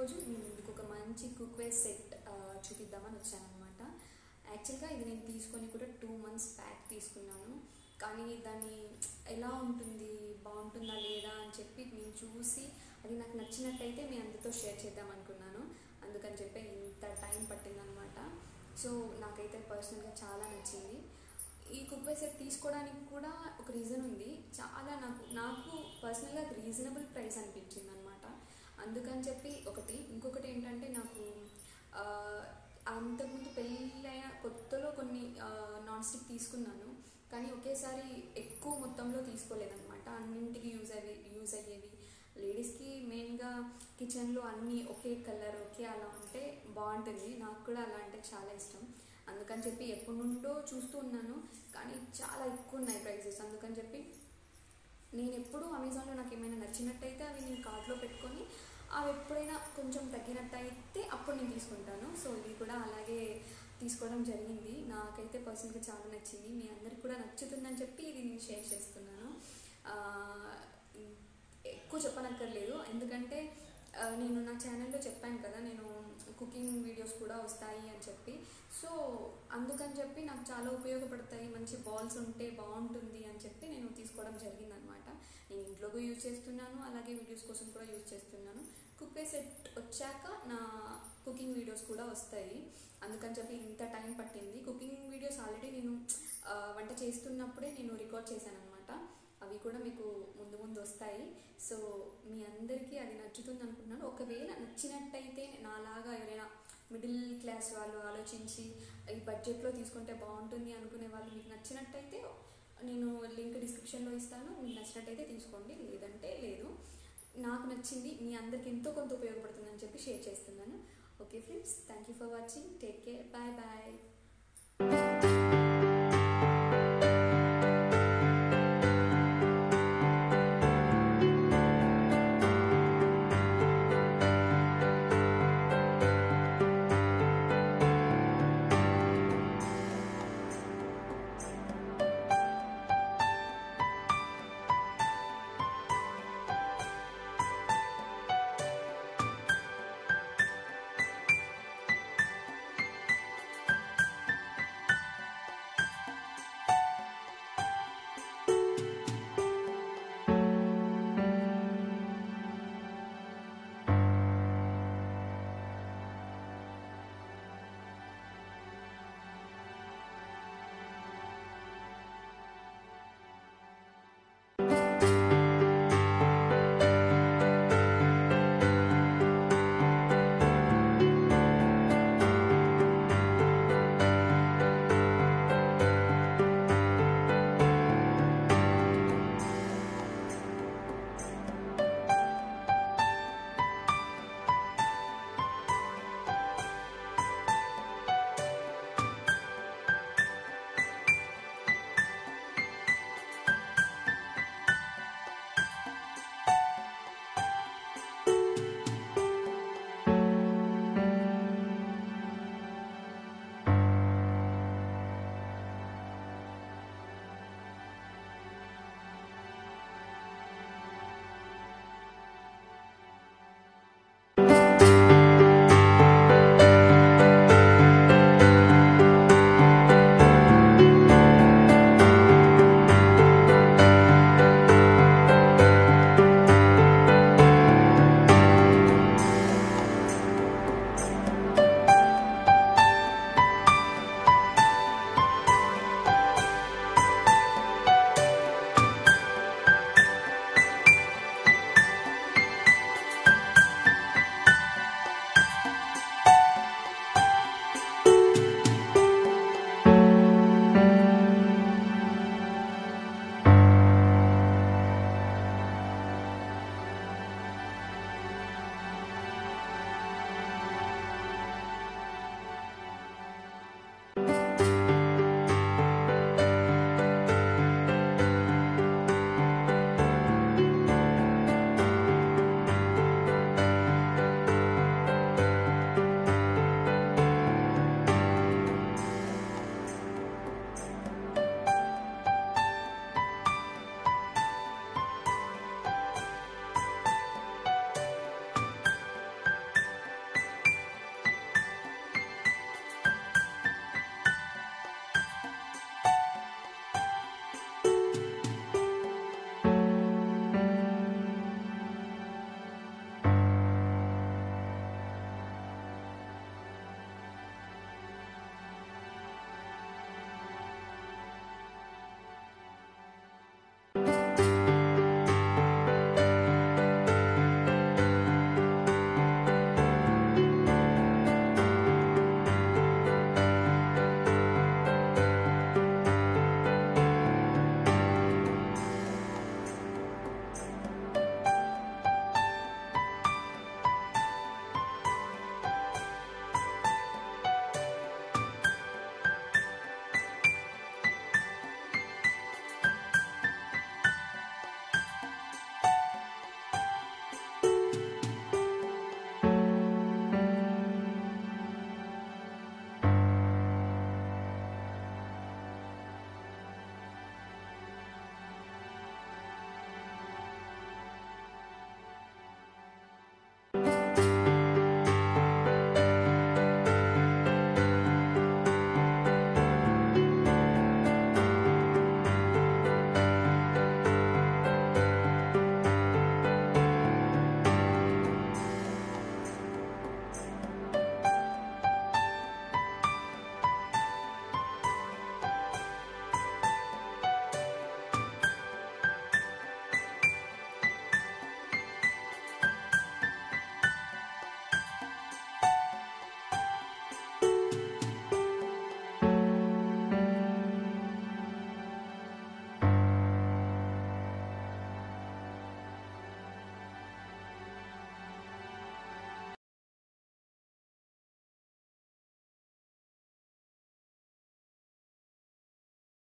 ఈరోజు మీ ముందుకు ఒక మంచి కుక్వేర్ సెట్ చూపిద్దామని వచ్చానమాట యాక్చువల్గా ఇది నేను తీసుకొని కూడా టూ మంత్స్ బ్యాక్ తీసుకున్నాను కానీ దాన్ని ఎలా ఉంటుంది బాగుంటుందా లేదా అని చెప్పి నేను చూసి అది నాకు నచ్చినట్టయితే మీ అందరితో షేర్ చేద్దాం అనుకున్నాను అందుకని చెప్పి ఇంత టైం పట్టిందనమాట సో నాకైతే పర్సనల్గా చాలా నచ్చింది ఈ కుక్వేర్ సెట్ తీసుకోవడానికి కూడా ఒక రీజన్ ఉంది చాలా నాకు నాకు పర్సనల్గా అది రీజనబుల్ ప్రైస్ అనిపించింది అనమాట అందుకని చెప్పి ఒకటి ఇంకొకటి ఏంటంటే నాకు ఆ, అంతకుముందు పెళ్ళైన కొత్తలో కొన్ని నాన్ స్టిక్ తీసుకున్నాను కానీ ఒకేసారి ఎక్కువ మొత్తంలో తీసుకోలేదన్నమాట అన్నింటికి యూజ్ అయ్యి యూజ్ అయ్యేవి లేడీస్కి మెయిన్గా కిచెన్లో అన్నీ ఒకే కలర్ ఒకే అలా ఉంటే బాగుంటుంది నాకు కూడా అలా అంటే చాలా ఇష్టం అందుకని చెప్పి ఎప్పటి నుండో చూస్తూ ఉన్నాను కానీ చాలా ఎక్కువ ఉన్నాయి ప్రైసెస్ అందుకని చెప్పి నేను ఎప్పుడు అమెజాన్లో నాకు ఏమైనా నచ్చినట్టయితే అవి నేను కార్ట్లో పెట్టుకొని అవి ఎప్పుడైనా కొంచెం తగ్గినట్టయితే అప్పుడు నేను తీసుకుంటాను సో ఇది కూడా అలాగే తీసుకోవడం జరిగింది నాకైతే పర్సనల్గా చాలా నచ్చింది మీ అందరికి కూడా నచ్చుతుందని చెప్పి ఇది నేను షేర్ చేస్తున్నాను ఆ, ఎక్కువ చెప్పనక్కర్లేదు ఎందుకంటే ఆ, నేను నా ఛానల్లో చెప్పాను కదా నేను కుకింగ్ వీడియోస్ కూడా వస్తాయి అని చెప్పి సో అందుకని చెప్పి నాకు చాలా ఉపయోగపడతాయి మంచి బాల్స్ ఉంటే బాగుంటుంది అని చెప్పి నేను తీసుకోవడం జరిగిందనమాట నేను ఇంట్లోకి యూజ్ చేస్తున్నాను అలాగే వీడియోస్ కోసం కూడా యూజ్ చేస్తున్నాను కుక్వే సెట్ వచ్చాక నా కుకింగ్ వీడియోస్ కూడా వస్తాయి అందుకని చెప్పి ఇంత టైం పట్టింది కుకింగ్ వీడియోస్ ఆల్రెడీ నేను ఆ, వంట చేస్తున్నప్పుడే నేను రికార్డ్ చేశాను అనమాట అవి కూడా మీకు ముందు ముందు వస్తాయి సో మీ అందరికీ అది నచ్చుతుంది అనుకుంటున్నాను ఒకవేళ నచ్చినట్టయితే నాలాగా ఎవరైనా మిడిల్ క్లాస్ వాళ్ళు ఆలోచించి ఈ బడ్జెట్లో తీసుకుంటే బాగుంటుంది అనుకునే వాళ్ళు మీకు నచ్చినట్టయితే నేను లింక్ డిస్క్రిప్షన్లో ఇస్తాను మీకు నచ్చినట్టయితే తీసుకోండి లేదంటే లేదు నాకు నచ్చింది మీ అందరికి ఎంతో కొంత ఉపయోగపడుతుందని చెప్పి షేర్ చేస్తున్నాను okay friends thank you for watching take care bye bye